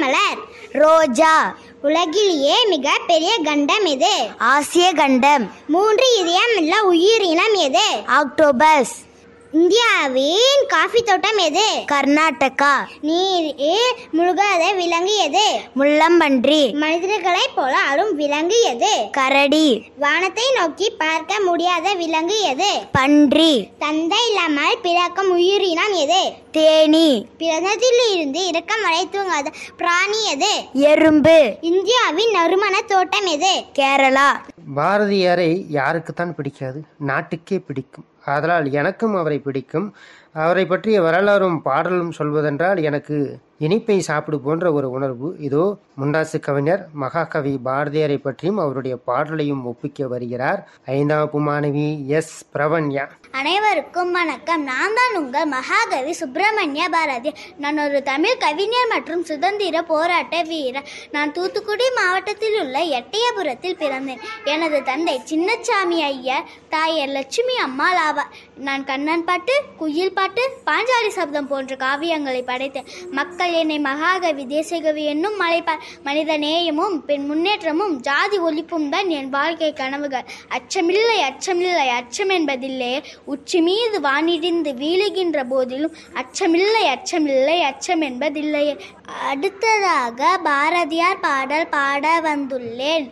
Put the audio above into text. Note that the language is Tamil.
மலர் ரோஜா உலகிலேயே மிக பெரிய கண்டம் எது ஆசிய கண்டம் மூன்று இதயம் உள்ள உயிரினம் எது ஆக்டோபஸ் இந்தியாவின் காஃபி தோட்டம் எது கர்நாடகா நீரில் முழுகாத விலங்கு எது முள்ளம்பன்றி மனிதர்களைப் போல அரும் விலங்கு எது கரடி வானத்தை நோக்கி பார்க்க முடியாத விலங்கு எது பன்றி தந்தை இல்லாமல் பிறக்கும் உயிரினம் எது தேனி பிறந்ததிலிருந்து இறக்கம் வரை தூங்காத பிராணி எது எறும்பு இந்தியாவின் நறுமண தோட்டம் எது கேரளா பாரதியாரை யாருக்குத்தான் பிடிக்காது நாட்டுக்கே பிடிக்கும் ஆதலால் எனக்கும் அவரை பிடிக்கும் அவரை பற்றிய வரலாறும் பாடலும் சொல்வதென்றால் எனக்கு இனிப்பை சாப்பிடு போன்ற ஒரு உணர்வு இதோ முண்டாசு கவிஞர் மகாகவி பாரதியாரை பற்றியும் அவருடைய பாடலையும் ஒப்பிக்க வருகிறார் ஐந்தாம் வகுப்பு மாணவி எஸ் பிரவண்யா அனைவருக்கும் வணக்கம் நான் தான் உங்கள் மகாகவி சுப்பிரமணிய பாரதி நான் ஒரு தமிழ் கவிஞர் மற்றும் சுதந்திர போராட்ட வீரர் நான் தூத்துக்குடி மாவட்டத்தில் உள்ள எட்டயபுரத்தில் பிறந்தேன் எனது தந்தை சின்னசாமி ஐயர் தாயர் லட்சுமி அம்மாள் ஆவார் நான் கண்ணன் பாட்டு குயில் பாட்டு பாஞ்சாலி சப்தம் போன்ற காவியங்களை படைத்தேன் மக்கள் என்னை மகாகவி தேசகவி என்னும் மலைப்பார் மனித நேயமும் பெண் முன்னேற்றமும் ஜாதி ஒழிப்பும் தான் என் வாழ்க்கை கனவுகள் அச்சமில்லை அச்சமில்லை அச்சம் என்பதில்லை உச்சி மீது வானிடிந்து வீழுகின்ற போதிலும் அச்சமில்லை அச்சமில்லை அச்சம் என்பதில்லையே அடுத்ததாக பாரதியார் பாடல் பாட வந்துள்ளேன்